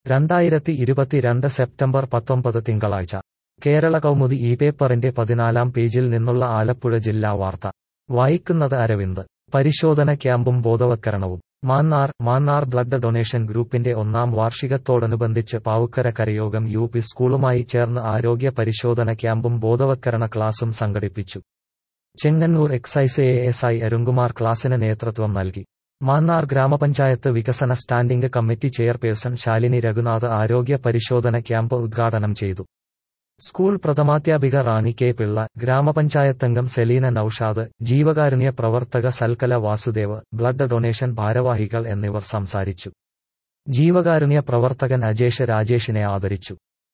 രണ്ടായിരത്തി ഇരുപത്തിരണ്ട് സെപ്റ്റംബർ പത്തൊമ്പത് തിങ്കളാഴ്ച കേരള കൗമുദി ഈ പേപ്പറിന്റെ പതിനാലാം പേജിൽ നിന്നുള്ള ആലപ്പുഴ ജില്ലാ വാർത്ത വായിക്കുന്നത് അരവിന്ദ് പരിശോധന ക്യാമ്പും ബോധവത്കരണവും മാന്നാർ മാന്നാർ ബ്ലഡ് ഡൊണേഷൻ ഗ്രൂപ്പിന്റെ ഒന്നാം വാർഷികത്തോടനുബന്ധിച്ച് പാവുക്കര കരയോഗം യു പി സ്കൂളുമായി ചേർന്ന് ആരോഗ്യ പരിശോധന ക്യാമ്പും ബോധവത്കരണ ക്ലാസും സംഘടിപ്പിച്ചു Chengannur excise A S I Arunkumar ക്ലാസിന് നേതൃത്വം നൽകി മാന്നാർ ഗ്രാമപഞ്ചായത്ത് വികസന standing committee chairperson Shalini Raghunath ആരോഗ്യ പരിശോധന ക്യാമ്പ് ഉദ്ഘാടനം ചെയ്തു സ്കൂൾ പ്രഥമാധ്യാപിക റാണി കെ പിള്ള ഗ്രാമപഞ്ചായത്തംഗം സെലീന നൌഷാദ് ജീവകാരുണ്യ പ്രവർത്തക സൽക്കല വാസുദേവ് ബ്ലഡ് ഡൊണേഷൻ ഭാരവാഹികൾ എന്നിവർ സംസാരിച്ചു ജീവകാരുണ്യ പ്രവർത്തകൻ അജേഷ് രാജേഷിനെ ആദരിച്ചു